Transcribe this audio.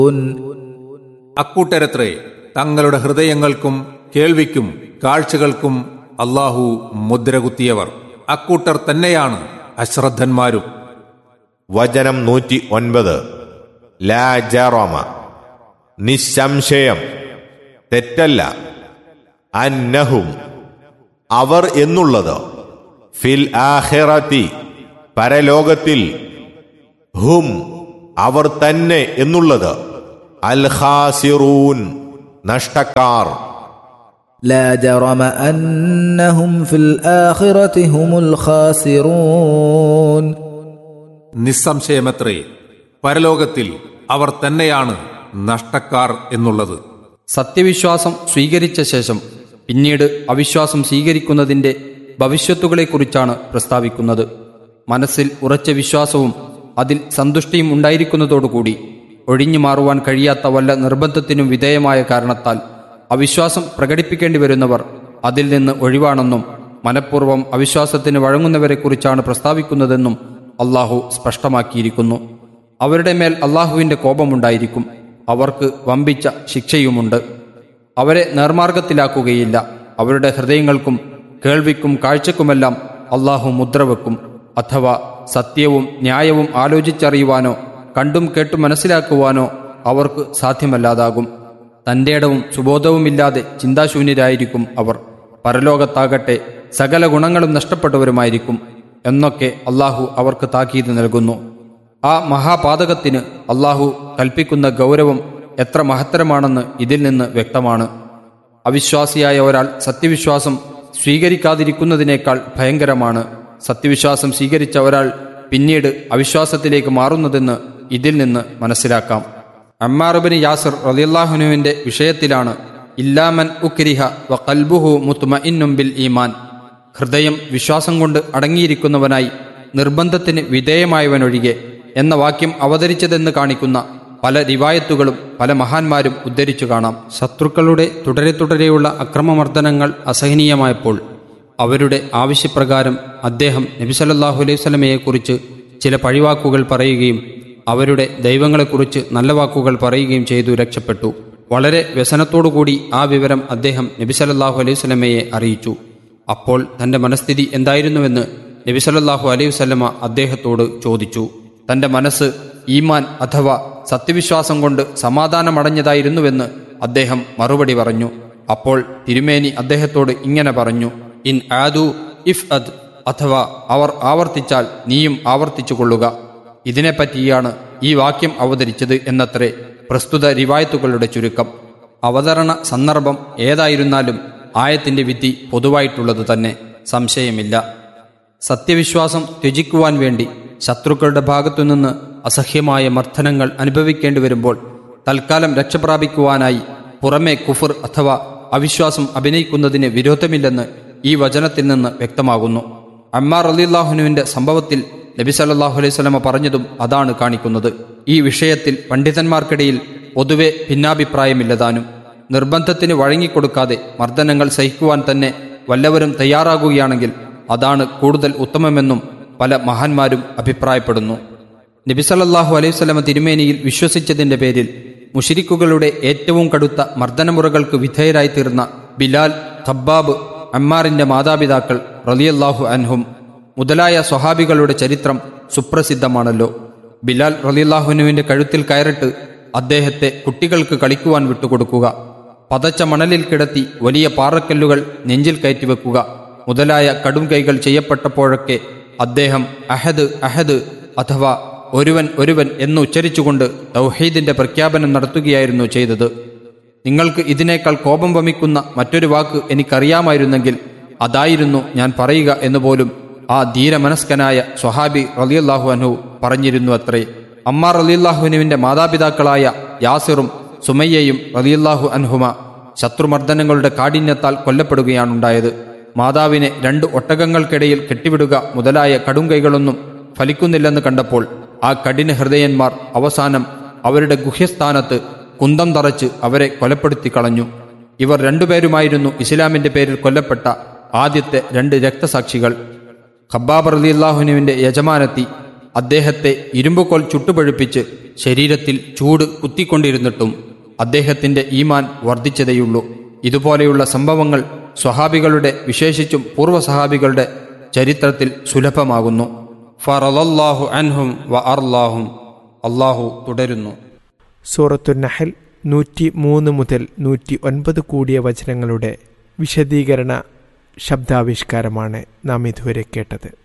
അക്കൂട്ടരത്രേ തങ്ങളുടെ ഹൃദയങ്ങൾക്കും കേൾവിക്കും കാഴ്ചകൾക്കും അള്ളാഹു മുദ്രകുത്തിയവർ അക്കൂട്ടർ തന്നെയാണ് അശ്രദ്ധന്മാരും വചനം നൂറ്റി ഒൻപത് ലാജറോമ നിസ്സംശയം തെറ്റല്ല അന്നഹും അവർ എന്നുള്ളത് ഫിൽ ആഖിറത്തി പരലോകത്തിൽ ഹും അവർ തന്നെ എന്നുള്ളത് അൽ ഖാസിറൂൻ നഷ്ടക്കാർ لا جرم انهم في الاخره هم الخاسرون നിസ്സംശയമത്രേ പരലോകത്തിൽ അവർ തന്നെയാണ് നഷ്ടക്കാർ എന്നുള്ളത് സത്യവിശ്വാസം സ്വീകരിച്ച ശേഷം പിന്നീട് അവിശ്വാസം സ്വീകരിക്കുന്നതിന്റെ ഭവിഷ്യത്തുകളെക്കുറിച്ചാണ് പ്രസ്താവിക്കുന്നത് മനസ്സിൽ ഉറച്ച വിശ്വാസവും അതിൽ സന്തുഷ്ടിയും ഉണ്ടായിരിക്കുന്നതോടുകൂടി ഒഴിഞ്ഞു മാറുവാൻ കഴിയാത്ത വല്ല നിർബന്ധത്തിനും വിധേയമായ കാരണത്താൽ അവിശ്വാസം പ്രകടിപ്പിക്കേണ്ടി വരുന്നവർ അതിൽ നിന്ന് ഒഴിവാണെന്നും മനഃപൂർവ്വം അവിശ്വാസത്തിന് വഴങ്ങുന്നവരെക്കുറിച്ചാണ് പ്രസ്താവിക്കുന്നതെന്നും അള്ളാഹു സ്പഷ്ടമാക്കിയിരിക്കുന്നു അവരുടെ മേൽ അള്ളാഹുവിന്റെ കോപമുണ്ടായിരിക്കും അവർക്ക് വമ്പിച്ച ശിക്ഷയുമുണ്ട് അവരെ നേർമാർഗത്തിലാക്കുകയില്ല അവരുടെ ഹൃദയങ്ങൾക്കും കേൾവിക്കും കാഴ്ചക്കുമെല്ലാം അള്ളാഹു മുദ്രവെക്കും അഥവാ സത്യവും ന്യായവും ആലോചിച്ചറിയുവാനോ കണ്ടും കേട്ടും മനസ്സിലാക്കുവാനോ അവർക്ക് സാധ്യമല്ലാതാകും തന്റെ ഇടവും സുബോധവുമില്ലാതെ ചിന്താശൂന്യരായിരിക്കും അവർ പരലോകത്താകട്ടെ സകല ഗുണങ്ങളും നഷ്ടപ്പെട്ടവരുമായിരിക്കും എന്നൊക്കെ അള്ളാഹു അവർക്ക് താക്കീത് നൽകുന്നു ആ മഹാപാതകത്തിന് അള്ളാഹു കൽപ്പിക്കുന്ന ഗൗരവം എത്ര മഹത്തരമാണെന്ന് ഇതിൽ നിന്ന് വ്യക്തമാണ് അവിശ്വാസിയായ ഒരാൾ സത്യവിശ്വാസം സ്വീകരിക്കാതിരിക്കുന്നതിനേക്കാൾ ഭയങ്കരമാണ് സത്യവിശ്വാസം സ്വീകരിച്ച ഒരാൾ പിന്നീട് അവിശ്വാസത്തിലേക്ക് മാറുന്നതെന്ന് ഇതിൽ നിന്ന് മനസ്സിലാക്കാം അമ്മാറുബിന് യാസിർ റലിയല്ലാഹുനുവിന്റെ വിഷയത്തിലാണ് ഇല്ലാമൻ ഉക്രിഹ വ കൽബുഹു മുത്തുമഇന്നും ബിൽ ഈമാൻ ഹൃദയം വിശ്വാസം കൊണ്ട് അടങ്ങിയിരിക്കുന്നവനായി നിർബന്ധത്തിന് വിധേയമായവനൊഴികെ എന്ന വാക്യം അവതരിച്ചതെന്ന് കാണിക്കുന്ന പല റിവായത്തുകളും പല മഹാന്മാരും ഉദ്ധരിച്ചു കാണാം ശത്രുക്കളുടെ തുടരെ തുടരെയുള്ള അക്രമമർദ്ദനങ്ങൾ അസഹനീയമായപ്പോൾ അവരുടെ ആവശ്യപ്രകാരം അദ്ദേഹം നബിസല്ലാഹു അലൈഹി സ്വലമയെക്കുറിച്ച് ചില പഴിവാക്കുകൾ പറയുകയും അവരുടെ ദൈവങ്ങളെക്കുറിച്ച് നല്ല വാക്കുകൾ പറയുകയും ചെയ്തു രക്ഷപ്പെട്ടു വളരെ വ്യസനത്തോടുകൂടി ആ വിവരം അദ്ദേഹം നബിസലല്ലാഹു അലൈഹി സ്വലമയെ അറിയിച്ചു അപ്പോൾ തന്റെ മനസ്ഥിതി എന്തായിരുന്നുവെന്ന് നബിസലല്ലാഹു അലൈഹി വസല്ലമ അദ്ദേഹത്തോട് ചോദിച്ചു തന്റെ മനസ്സ് ഈമാൻ അഥവാ സത്യവിശ്വാസം കൊണ്ട് സമാധാനമടഞ്ഞതായിരുന്നുവെന്ന് അദ്ദേഹം മറുപടി പറഞ്ഞു അപ്പോൾ തിരുമേനി അദ്ദേഹത്തോട് ഇങ്ങനെ പറഞ്ഞു ഇൻ ആദു ഇഫ് അദ് അഥവാ അവർ ആവർത്തിച്ചാൽ നീയും ആവർത്തിച്ചു കൊള്ളുക ഇതിനെപ്പറ്റിയാണ് ഈ വാക്യം അവതരിച്ചത് എന്നത്രേ പ്രസ്തുത റിവായത്തുകളുടെ ചുരുക്കം അവതരണ സന്ദർഭം ഏതായിരുന്നാലും ആയത്തിന്റെ വിധി പൊതുവായിട്ടുള്ളത് തന്നെ സംശയമില്ല സത്യവിശ്വാസം ത്യജിക്കുവാൻ വേണ്ടി ശത്രുക്കളുടെ ഭാഗത്തുനിന്ന് അസഹ്യമായ മർദ്ദനങ്ങൾ അനുഭവിക്കേണ്ടി വരുമ്പോൾ തൽക്കാലം രക്ഷപ്രാപിക്കുവാനായി പുറമെ കുഫർ അഥവാ അവിശ്വാസം അഭിനയിക്കുന്നതിന് വിരോധമില്ലെന്ന് ഈ വചനത്തിൽ നിന്ന് വ്യക്തമാകുന്നു അമ്മാർ അലിള്ളാഹുനുവിന്റെ സംഭവത്തിൽ നബി സല്ലാഹു അലൈഹി സ്വലമ പറഞ്ഞതും അതാണ് കാണിക്കുന്നത് ഈ വിഷയത്തിൽ പണ്ഡിതന്മാർക്കിടയിൽ പൊതുവെ ഭിന്നാഭിപ്രായമില്ലതാനും നിർബന്ധത്തിന് വഴങ്ങിക്കൊടുക്കാതെ മർദ്ദനങ്ങൾ സഹിക്കുവാൻ തന്നെ വല്ലവരും തയ്യാറാകുകയാണെങ്കിൽ അതാണ് കൂടുതൽ ഉത്തമമെന്നും പല മഹാന്മാരും അഭിപ്രായപ്പെടുന്നു നബിസലല്ലാഹു അലൈഹി സ്വലമ തിരുമേനിയിൽ വിശ്വസിച്ചതിന്റെ പേരിൽ മുഷിരിക്കുകളുടെ ഏറ്റവും കടുത്ത മർദ്ദനമുറകൾക്ക് വിധേയരായി തീർന്ന ബിലാൽ ഖബ്ബാബ് അമ്മാറിന്റെ മാതാപിതാക്കൾ റലിയല്ലാഹു അൻഹും മുതലായ സ്വഹാബികളുടെ ചരിത്രം സുപ്രസിദ്ധമാണല്ലോ ബിലാൽ റലിയല്ലാഹുനുവിന്റെ കഴുത്തിൽ കയറിട്ട് അദ്ദേഹത്തെ കുട്ടികൾക്ക് കളിക്കുവാൻ വിട്ടുകൊടുക്കുക പതച്ച മണലിൽ കിടത്തി വലിയ പാറക്കല്ലുകൾ നെഞ്ചിൽ കയറ്റിവെക്കുക മുതലായ കടും കൈകൾ ചെയ്യപ്പെട്ടപ്പോഴൊക്കെ അദ്ദേഹം അഹദ് അഹദ് അഥവാ ഒരുവൻ ഒരുവൻ എന്ന് ഉച്ചരിച്ചുകൊണ്ട് തൗഹീദിന്റെ പ്രഖ്യാപനം നടത്തുകയായിരുന്നു ചെയ്തത് നിങ്ങൾക്ക് ഇതിനേക്കാൾ കോപം വമിക്കുന്ന മറ്റൊരു വാക്ക് എനിക്കറിയാമായിരുന്നെങ്കിൽ അതായിരുന്നു ഞാൻ പറയുക എന്നുപോലും ആ ധീരമനസ്കനായ സ്വഹാബി റലിയല്ലാഹു അൻഹു പറഞ്ഞിരുന്നു അത്രേ അമ്മാർ റലിയല്ലാഹുനുവിന്റെ മാതാപിതാക്കളായ യാസിറും സുമയ്യയും റലിയല്ലാഹു അൻഹുമ ശത്രുമർദ്ദനങ്ങളുടെ കാഠിന്യത്താൽ കൊല്ലപ്പെടുകയാണുണ്ടായത് മാതാവിനെ രണ്ട് ഒട്ടകങ്ങൾക്കിടയിൽ കെട്ടിവിടുക മുതലായ കടുംകൈകളൊന്നും ഫലിക്കുന്നില്ലെന്ന് കണ്ടപ്പോൾ ആ കഠിന ഹൃദയന്മാർ അവസാനം അവരുടെ ഗുഹ്യസ്ഥാനത്ത് കുന്തം തറച്ച് അവരെ കൊലപ്പെടുത്തി കളഞ്ഞു ഇവർ രണ്ടുപേരുമായിരുന്നു ഇസ്ലാമിന്റെ പേരിൽ കൊല്ലപ്പെട്ട ആദ്യത്തെ രണ്ട് രക്തസാക്ഷികൾ ഖബ്ബാബ് റലിയല്ലാഹുനുവിന്റെ യജമാനത്തി അദ്ദേഹത്തെ ഇരുമ്പുകോൽ ചുട്ടുപഴുപ്പിച്ച് ശരീരത്തിൽ ചൂട് കുത്തിക്കൊണ്ടിരുന്നിട്ടും അദ്ദേഹത്തിന്റെ ഈമാൻ വർദ്ധിച്ചതേയുള്ളൂ ഇതുപോലെയുള്ള സംഭവങ്ങൾ സ്വഹാബികളുടെ വിശേഷിച്ചും പൂർവ്വസഹാബികളുടെ ചരിത്രത്തിൽ സുലഭമാകുന്നു ഫറലല്ലാഹു അൻഹും വ അർലാഹും അള്ളാഹു തുടരുന്നു സൂറത്തു നഹൽ നൂറ്റി മൂന്ന് മുതൽ നൂറ്റി ഒൻപത് കൂടിയ വചനങ്ങളുടെ വിശദീകരണ ശബ്ദാവിഷ്കാരമാണ് നാം ഇതുവരെ കേട്ടത്